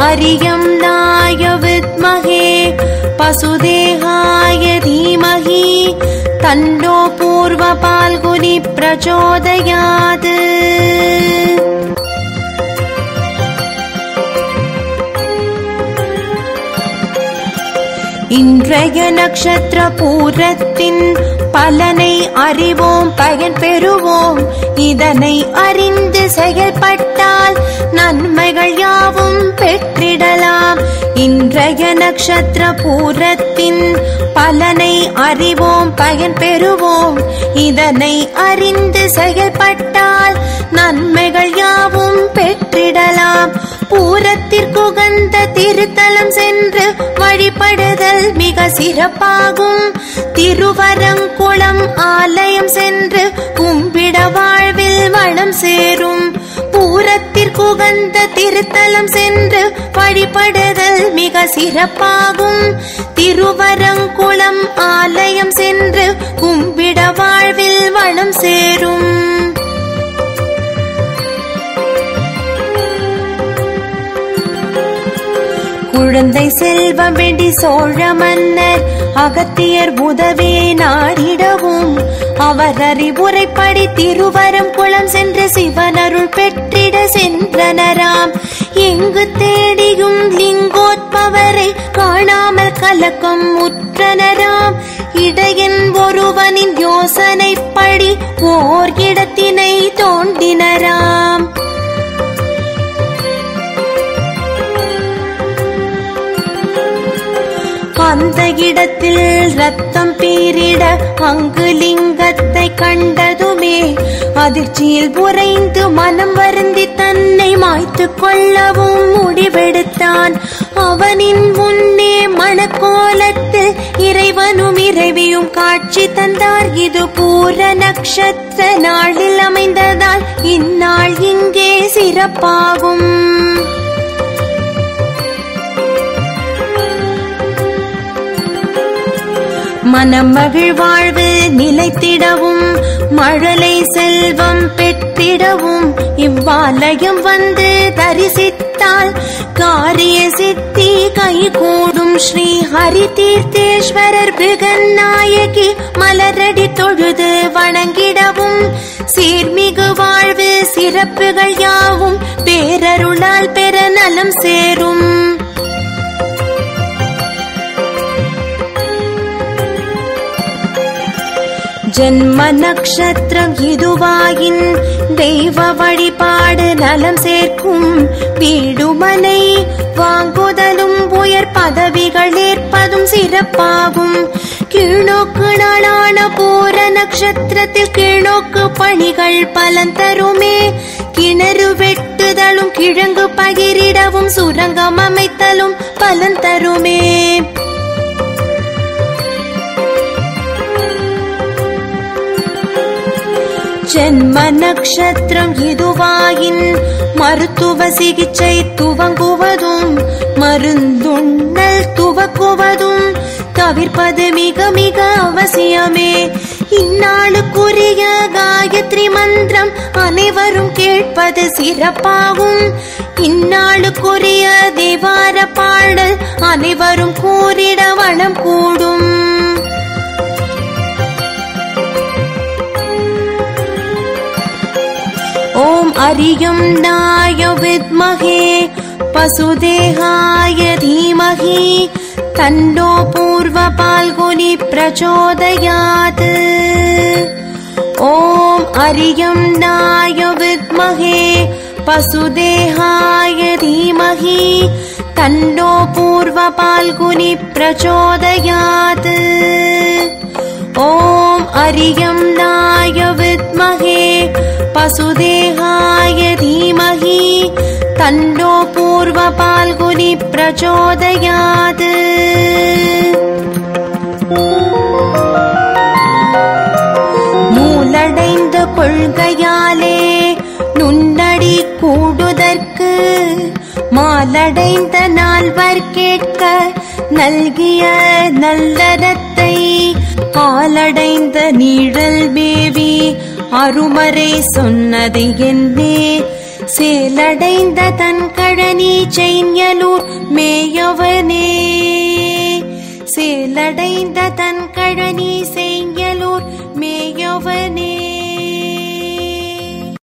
அரியம் நாய வித்மகே பசுதேகாய தீமகி தன்னோ பூர்வ பால்குனி பிரச்சோதயாது இன்றைய நட்சத்திர பூரத்தின் பலனை அறிவோம் பயன் பெறுவோம் இதனை அறிந்து செயல்பட்டால் நன்மைகள் யாவும் பெற்றிடலாம் இன்றைய நட்சத்திர பூரத்தின் பலனை அறிவோம் பயன் பெறுவோம் இதனை அறிந்து செயல்பட்டால் நன்மைகள் யாவும் பெற்றிடலாம் பூரத்திற்குகந்த திருத்தலம் சென்று வழிபடுதல் மிக சிறப்பாகும் திருவரங்குளம் ஆலயம் சென்று கும்பிட வாழ்வில் வளம் சேரும் பூரத்திற்குகந்த திருத்தலம் சென்று வழிபடுதல் மிக சிறப்பாகும் திருவரங்குளம் ஆலயம் சென்று கும்பிட வாழ்வில் வளம் சேரும் குழந்தை செல்வம் வேண்டி சோழ மன்னர் அகத்தியர் உதவியை நாடிடவும் அவர் அறிவுரைப்படி திருவரம் குளம் சென்று சிவனருள் பெற்றிட சென்றனராம் எங்கு தேடியும் லிங்கோத்பவரை காணாமல் கலக்கம் உற்றனராம் இடையன் ஒருவனின் யோசனைப்படி ஓர் இடத்தினை தோண்டினராம் அந்த இடத்தில் ரத்தம் பீரிட அங்கு லிங்கத்தை கண்டதுமே அதிர்ச்சியில் உறைந்து மனம் வருந்தி தன்னை மாய்த்து கொள்ளவும் முடிவெடுத்தான் அவனின் முன்னே மணக்கோலத்தில் இறைவனும் இறைவியும் காட்சி தந்தார் இது பூர நட்சத்திர நாளில் அமைந்ததால் இந்நாள் இங்கே சிறப்பாகும் மனம் மகிழ் வாழ்வு நிலைத்திடவும் மழலை செல்வம் பெற்றிடவும் இவ்வாலயம் வந்து தரிசித்தால் காரிய சித்தி கைகூடும் ஸ்ரீ ஹரி தீர்த்தேஸ்வரர் பிருகநாயகி மலரடி தொழுது வணங்கிடவும் சீர்மிகு வாழ்வு சிறப்புகள் யாவும் பேரருளால் பெற நலம் சேரும் ஜென்ம நட்சத்திரம் இதுவாயின் தெய்வ வழிபாடு நலம் சேர்க்கும் வீடுமனை வாங்குதலும் உயர் பதவிகள் ஏற்பதும் சிறப்பாகும் கீழ்நோக்கு நாளான பூர நட்சத்திரத்தில் கீழ்நோக்கு பணிகள் பலன் தருமே கிணறு வெட்டுதலும் கிழங்கு பகிரிடவும் சுரங்கம் அமைத்தலும் பலன் தருமே ஜென்ம நட்சத்திரம் இதுவாயின் மருத்துவ சிகிச்சை துவங்குவதும் மருந்துண்ணல் துவக்குவதும் தவிர்ப்பது மிக மிக அவசியமே இந்நாளுக்குரிய காயத்ரி மந்திரம் அனைவரும் கேட்பது சிறப்பாகும் இந்நாளுக்குரிய தேவார பாடல் அனைவரும் கூறிட வளம் கூடும் ஓம் அரியம் நாய வித்மகே பசுதேகாய தீமகி தன்னோ பூர்வ பால்குனி பிரச்சோதயாத் ஓம் அரியம் நாய வித்மகே பசுதேகாய தீமகி தன்னோ பூர்வ பால்குனி பிரச்சோதயாத் ॐ अरियं नाय विद्महे पशुदेहाय धीमहि तन्नो पूर्वपाल्गुनि प्रचोदयात् நூலடைந்த கொள்கையாலே நுண்ணடி கூடுதற்கு மாலடைந்த நால்வர் கேட்க நல்கிய நல்லறத்தை காலடைந்த நீழல் மேவி அருமறை சொன்னது என்னே சேலடைந்த தன் கழனி செய்யலூர் அவனே சேலடைந்த தன் கழனி சே